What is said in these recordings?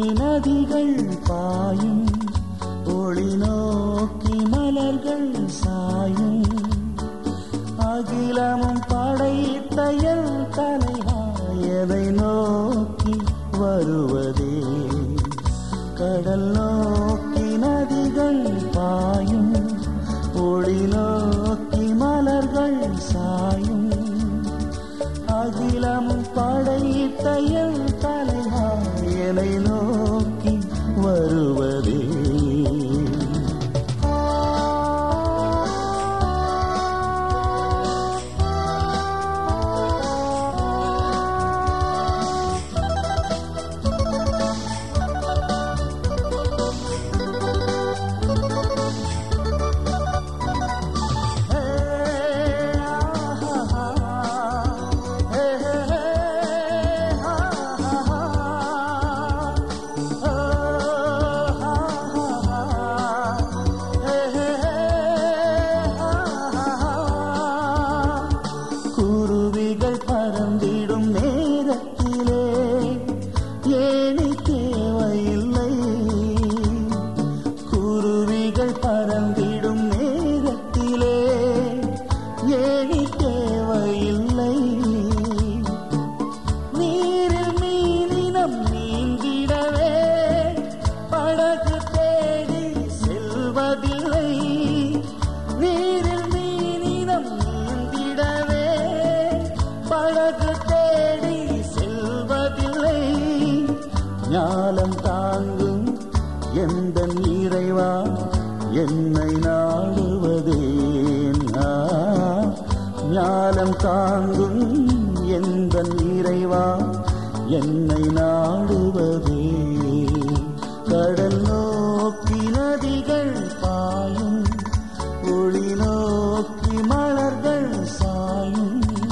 நதிகள் பாயும் ஒளி நோக்கி மலர்கள் சாயும் அகிலமும் படைத்த என் தலைவா எதை நோக்கி வருவதே கடல் நோக்கி நதிகள் பாயும் ஒளி நோக்கி மலர்கள் சாயும் அகிலமும் படைத்த என் தலைவா எனை நோக்கி வருவதே குருவிகள் பறந்திடும் நேரத்திலே ஏனி தேவையில்லை குருவிகள் பறந்திடும் நேரத்திலே ஏனி தேவையில்லை நீரில் மீனினம் நீந்திடவே படகு தேடி செல்வதில்லை நீரில் மீனினம் நீந்திடவே படகு தேடி செல்வதில்லை ஞாலம் தாங்கும் எந்த இறைவா என்னை நாடுவதேன் ஆ, ஞாலம் தாங்கும் எந்த இறைவா என்னை நாடுவதே கடல் நோக்கி நதிகள் பாயும் ஒளி நோக்கி மலர்கள் சாயும்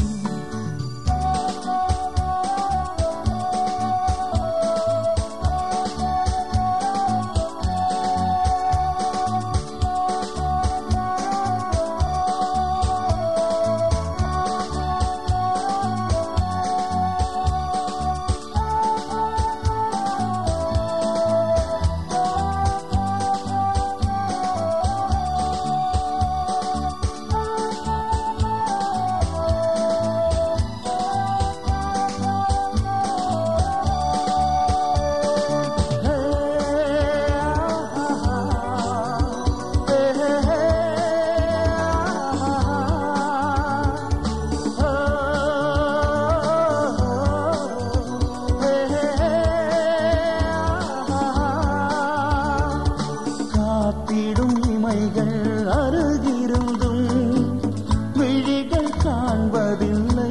காத்திடும் இமைகள் அருகிருந்தும் விழிகள் காண்பதில்லை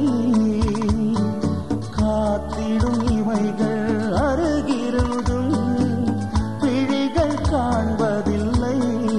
காத்திடும் இமைகள் அருகிருந்தும் விழிகள் காண்பதில்லை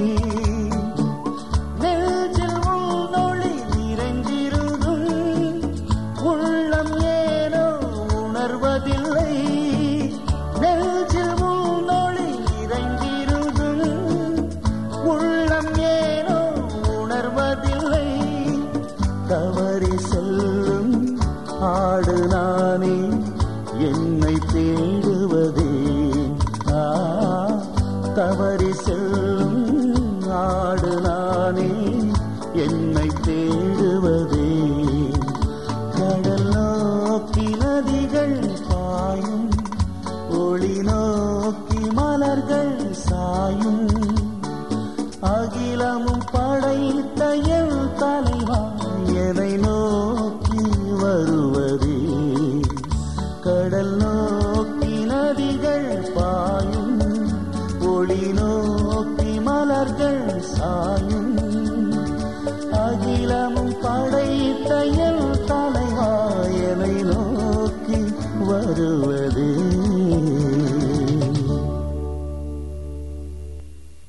நெஞ்சில் உள்நொழி நிறைந்திருந்தும் உள்ளம் ஏனோ உணர்வதில்லை நெஞ்சில் உள்நொழி நிறைந்திருந்தும் உள்ளம் ஏனோ உணர்வதில்லை தவறி செல்லும் ஆடு நானே என்னை தேடுவதே ஆ, தவறி செல்லும் ஆடு நானே என்னை தேடுவதே கடல் நோக்கி நதிகள் பாயும் ஒளி நோக்கி மலர்கள் சாயும் அகிலமும் படைத்த என் தலைவா எதை நோக்கி வருவதே கடல் நோக்கி நதிகள் பாயும் ஒளி நோக்கி மலர்கள் சாயும்